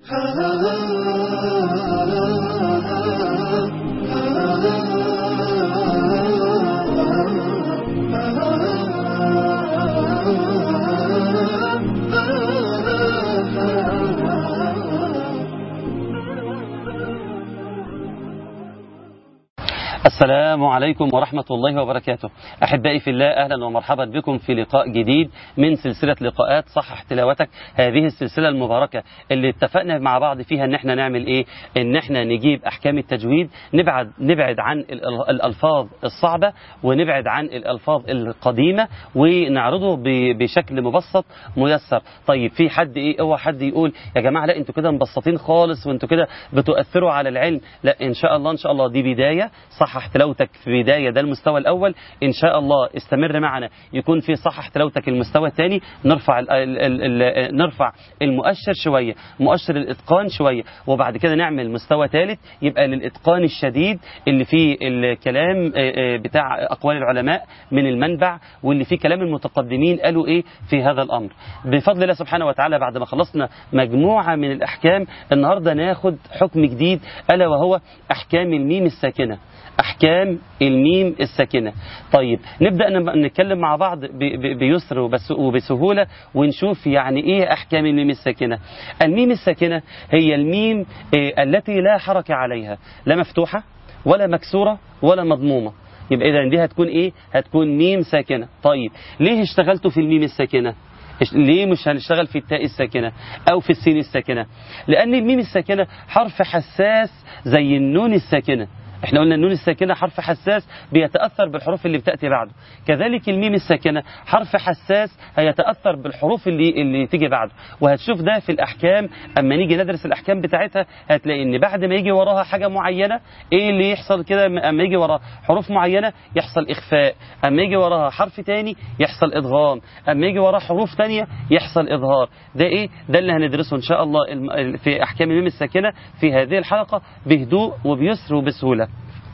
السلام عليكم ورحمة الله وبركاته أحبائي في الله أهلا ومرحبا بكم في لقاء جديد من سلسلة لقاءات صحح تلاوتك هذه السلسلة المباركة اللي اتفقنا مع بعض فيها ان احنا نعمل ايه ان احنا نجيب احكام التجويد نبعد, نبعد عن الالفاظ الصعبة ونبعد عن الالفاظ القديمة ونعرضه بشكل مبسط ميسر طيب في حد ايه هو حد يقول يا جماعة لا انتوا كده مبسطين خالص وانتوا كده بتؤثروا على العلم لا ان شاء الله ان شاء الله دي بداية صحح تلاوتك في بداية ده المستوى الأول إن شاء الله استمر معنا يكون في صحح تلاوتك المستوى الثاني نرفع ال ال ال نرفع المؤشر شوية مؤشر الإتقان شوية وبعد كده نعمل مستوى ثالث يبقى للإتقان الشديد اللي فيه الكلام بتاع أقوال العلماء من المنبع واللي فيه كلام المتقدمين قالوا إيه في هذا الأمر بفضل الله سبحانه وتعالى بعد ما خلصنا مجموعة من الأحكام النهاردة ناخد حكم جديد ألا وهو أحكام الميم الساكنة أحكام الميم الساكنة طيب نبدأ نتكلم مع بعض بيسر وبسهولة ونشوف يعني إيه أحكام الميم الساكنة الميم الساكنة هي الميم التي لا حركة عليها لا مفتوحة ولا مكسورة ولا مضمومة يبقى إذا دي هتكون إيه هتكون ميم ساكنة طيب ليه اشتغلتوا في الميم الساكنة ليه مش هنشتغل في التاء الساكنة أو في السين الساكنة لأن الميم الساكنة حرف حساس زي النون الساكنة احنا قلنا النون الساكنة حرف حساس بيتأثر بالحروف اللي بتأتي بعده كذلك الميم الساكنة حرف حساس هيتأثر بالحروف اللي اللي تيجي بعده وهتشوف ده في الأحكام أما نيجي ندرس الأحكام بتاعتها هتلاقي إن بعد ما يجي وراها حاجة معينة إيه اللي يحصل كده أما يجي وراها حروف معينة يحصل إخفاء أما يجي وراها حرف تاني يحصل إدغام أما يجي وراها حروف تانية يحصل إظهار ده إيه ده اللي هندرسه إن شاء الله في أحكام الميم الساكنة في هذه الحلقة بهدوء وبيسر وبسهولة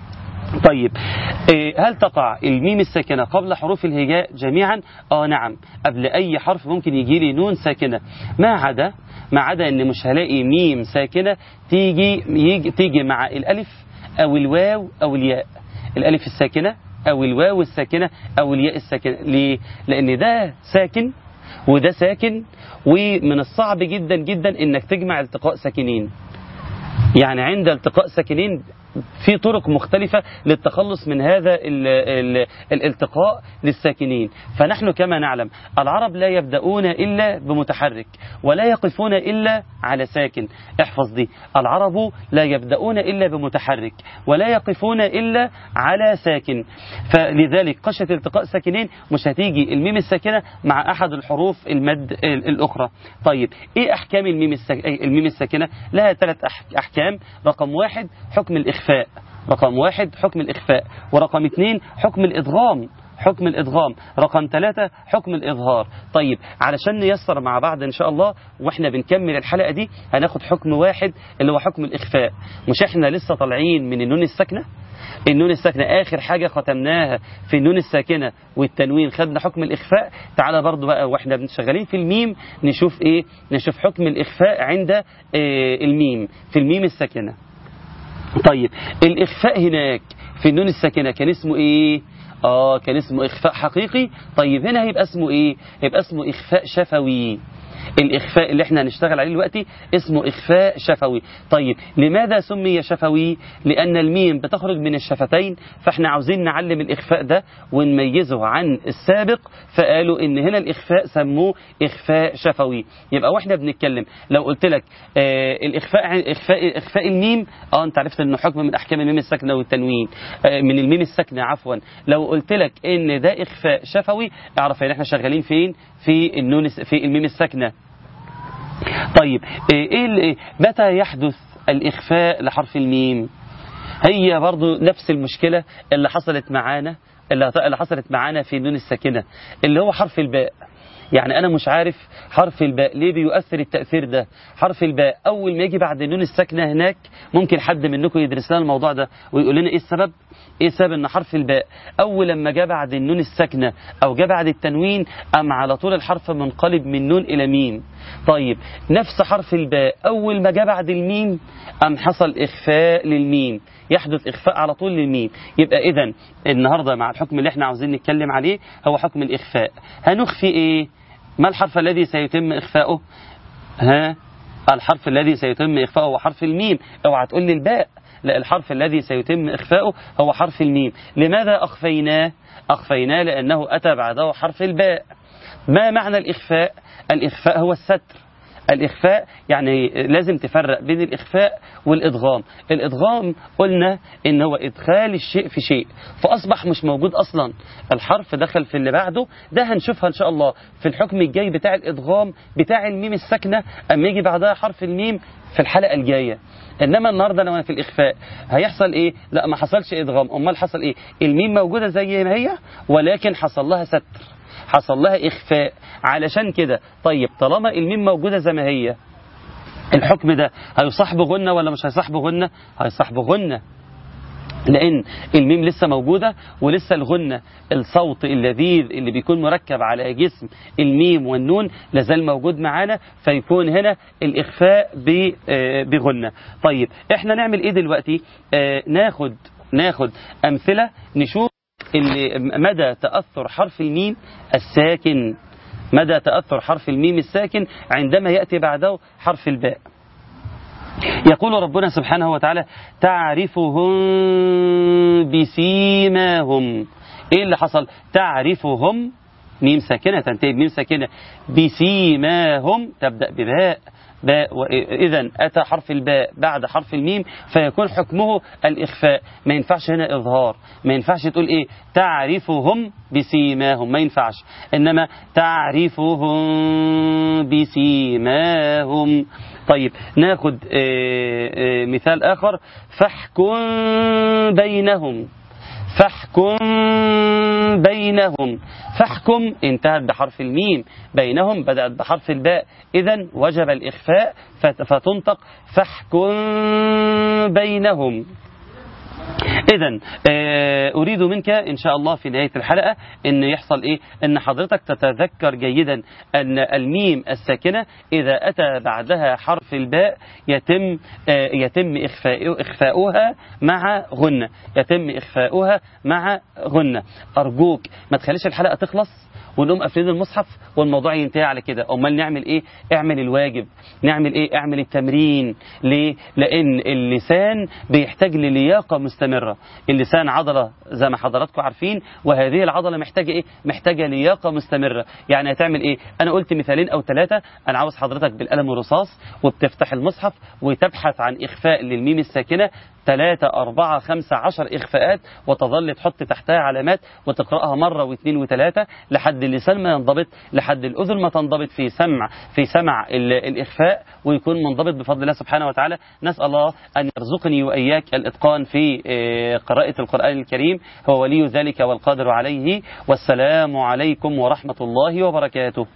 طيب هل تقع الميم الساكنة قبل حروف الهجاء جميعا اه نعم قبل اي حرف ممكن يجي لي نون ساكنة ما عدا ما عدا ان مش هلاقي ميم ساكنة تيجي يجي تيجي مع الالف او الواو او الياء الالف الساكنة او الواو الساكنة او الياء الساكنة ليه لان ده ساكن وده ساكن ومن الصعب جدا جدا انك تجمع التقاء ساكنين يعني عند التقاء ساكنين في طرق مختلفة للتخلص من هذا ال ال الالتقاء للساكنين فنحن كما نعلم العرب لا يبدأون إلا بمتحرك ولا يقفون إلا على ساكن احفظ دي العرب لا يبدأون إلا بمتحرك ولا يقفون إلا على ساكن فلذلك قشة التقاء ساكنين مش هتيجي الميم الساكنة مع أحد الحروف المد الأخرى طيب إيه أحكام الميم, الميم الساكنة لها ثلاث أحكام رقم واحد حكم الإخفاء الإخفاء رقم واحد حكم الإخفاء ورقم اثنين حكم الإدغام حكم الإدغام رقم ثلاثة حكم الإظهار طيب علشان نيسر مع بعض إن شاء الله وإحنا بنكمل الحلقة دي هناخد حكم واحد اللي هو حكم الإخفاء مش إحنا لسه طالعين من النون الساكنة النون الساكنة آخر حاجة ختمناها في النون الساكنة والتنوين خدنا حكم الإخفاء تعالى برضو بقى وإحنا شغالين في الميم نشوف إيه نشوف حكم الإخفاء عند إيه الميم في الميم الساكنة طيب الإخفاء هناك في النون الساكنة كان اسمه إيه آه كان اسمه إخفاء حقيقي طيب هنا هيبقى اسمه إيه هيبقى اسمه إخفاء شفوي الإخفاء اللي احنا هنشتغل عليه دلوقتي اسمه إخفاء شفوي طيب لماذا سمي شفوي لأن الميم بتخرج من الشفتين فاحنا عاوزين نعلم الإخفاء ده ونميزه عن السابق فقالوا إن هنا الإخفاء سموه إخفاء شفوي يبقى واحنا بنتكلم لو قلت لك آه الإخفاء إخفاء إخفاء الميم اه أنت عرفت إنه حكم من أحكام الميم الساكنة والتنوين آه من الميم الساكنة عفوا لو قلت لك إن ده إخفاء شفوي اعرف إن احنا شغالين فين في النون في الميم الساكنة طيب إيه متى يحدث الإخفاء لحرف الميم هي برضو نفس المشكلة اللي حصلت معانا اللي حصلت معانا في النون الساكنة اللي هو حرف الباء يعني أنا مش عارف حرف الباء ليه بيؤثر التأثير ده حرف الباء أول ما يجي بعد النون الساكنة هناك ممكن حد منكم يدرس لنا الموضوع ده ويقول لنا إيه السبب ايه سبب ان حرف الباء اول لما جاء بعد النون الساكنه او جاء بعد التنوين ام على طول الحرف منقلب من نون الى ميم طيب نفس حرف الباء اول ما جاء بعد الميم ام حصل اخفاء للميم يحدث اخفاء على طول للميم يبقى اذا النهارده مع الحكم اللي احنا عاوزين نتكلم عليه هو حكم الاخفاء هنخفي ايه ما الحرف الذي سيتم اخفاؤه ها الحرف الذي سيتم إخفاؤه هو حرف الميم اوعى تقول لي الباء لا الحرف الذي سيتم إخفاؤه هو حرف الميم لماذا أخفيناه أخفيناه لأنه أتى بعده حرف الباء ما معنى الإخفاء الإخفاء هو الستر الإخفاء يعني لازم تفرق بين الإخفاء والإدغام الإدغام قلنا إن هو إدخال الشيء في شيء فأصبح مش موجود أصلا الحرف دخل في اللي بعده ده هنشوفها إن شاء الله في الحكم الجاي بتاع الإدغام بتاع الميم الساكنة أما يجي بعدها حرف الميم في الحلقة الجاية إنما النهاردة لو أنا في الإخفاء هيحصل إيه لا ما حصلش إدغام أمال حصل إيه الميم موجودة زي ما هي ولكن حصل لها ستر حصل لها إخفاء علشان كده طيب طالما الميم موجودة زي ما هي الحكم ده هيصاحبه غنة ولا مش هيصاحبه غنة هيصاحبه غنة لأن الميم لسه موجودة ولسه الغنة الصوت اللذيذ اللي بيكون مركب على جسم الميم والنون لازال موجود معانا فيكون هنا الإخفاء بغنة طيب احنا نعمل ايه دلوقتي آه ناخد ناخد أمثلة نشوف اللي مدى تأثر حرف الميم الساكن مدى تأثر حرف الميم الساكن عندما يأتي بعده حرف الباء يقول ربنا سبحانه وتعالى تعرفهم بسيماهم ايه اللي حصل تعرفهم ميم ساكنة تنتهي بميم ساكنة بسيماهم تبدأ بباء باء إذا أتى حرف الباء بعد حرف الميم فيكون حكمه الإخفاء ما ينفعش هنا إظهار ما ينفعش تقول إيه تعرفهم بسيماهم ما ينفعش إنما تعرفهم بسيماهم طيب ناخد آآ آآ مثال آخر فاحكم بينهم فاحكم بينهم فاحكم انتهت بحرف الميم بينهم بدأت بحرف الباء إذا وجب الإخفاء فتنطق فاحكم بينهم إذا أريد منك إن شاء الله في نهاية الحلقة أن يحصل إيه أن حضرتك تتذكر جيدا أن الميم الساكنة إذا أتى بعدها حرف الباء يتم يتم إخفاؤها مع غنة يتم إخفاؤها مع غنة أرجوك ما تخليش الحلقة تخلص ونقوم قافلين المصحف والموضوع ينتهي على كده امال نعمل ايه اعمل الواجب نعمل ايه اعمل التمرين ليه لان اللسان بيحتاج للياقه مستمره اللسان عضله زي ما حضراتكم عارفين وهذه العضله محتاجه ايه محتاجه لياقه مستمره يعني هتعمل ايه انا قلت مثالين او ثلاثه انا عاوز حضرتك بالقلم الرصاص وبتفتح المصحف وتبحث عن اخفاء للميم الساكنه ثلاثة أربعة خمسة عشر إخفاءات وتظل تحط تحتها علامات وتقرأها مرة واثنين وثلاثة لحد اللسان ما ينضبط لحد الأذن ما تنضبط في سمع في سمع الإخفاء ويكون منضبط بفضل الله سبحانه وتعالى نسأل الله أن يرزقني وإياك الإتقان في قراءة القرآن الكريم هو ولي ذلك والقادر عليه والسلام عليكم ورحمة الله وبركاته